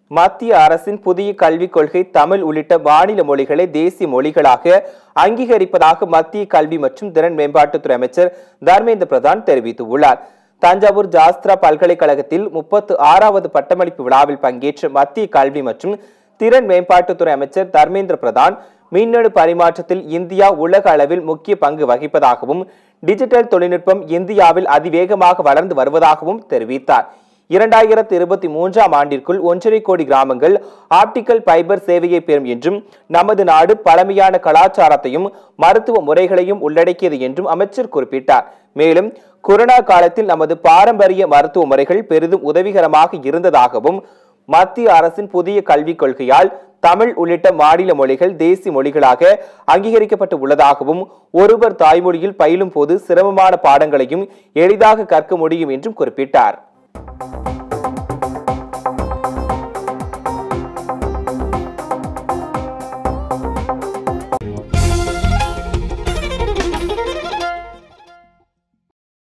மத்திய அரசின் புதிய கல்விக் கொள்கை தமிழ் உள்ளிட்ட மாநில மொழிகளை தேசிய மொழிகளாக அங்கீகரிப்பதாக மத்திய கல்வி மற்றும் திறன் மேம்பாட்டுத்துறை அமைச்சர் தர்மேந்திர பிரதான் தெரிவித்துள்ளார் தஞ்சாவூர் ஜாஸ்திரா பல்கலைக்கழகத்தில் முப்பத்து ஆறாவது பட்டமளிப்பு விழாவில் பங்கேற்ற மத்திய கல்வி மற்றும் திறன் மேம்பாட்டுத்துறை அமைச்சர் தர்மேந்திர பிரதான் மின்னணு பரிமாற்றத்தில் இந்தியா உலக அளவில் முக்கிய பங்கு வகிப்பதாகவும் டிஜிட்டல் தொழில்நுட்பம் இந்தியாவில் அதிவேகமாக வளர்ந்து வருவதாகவும் தெரிவித்தார் இரண்டாயிரத்து இருபத்தி மூன்றாம் ஆண்டிற்குள் ஒன்றரை கோடி கிராமங்கள் ஆப்டிக்கல் ஃபைபர் சேவையை பெறும் என்றும் நமது நாடு பழமையான கலாச்சாரத்தையும் மருத்துவ முறைகளையும் உள்ளடக்கியது என்றும் அமைச்சர் குறிப்பிட்டார் மேலும் கொரோனா காலத்தில் நமது பாரம்பரிய மருத்துவ முறைகள் பெரிதும் உதவிகரமாக இருந்ததாகவும் மத்திய அரசின் புதிய கல்விக் கொள்கையால் தமிழ் உள்ளிட்ட மாநில மொழிகள் தேசிய மொழிகளாக அங்கீகரிக்கப்பட்டு உள்ளதாகவும் ஒருவர் தாய்மொழியில் பயிலும் போது சிரமமான பாடங்களையும் எளிதாக கற்க முடியும் என்றும் குறிப்பிட்டார்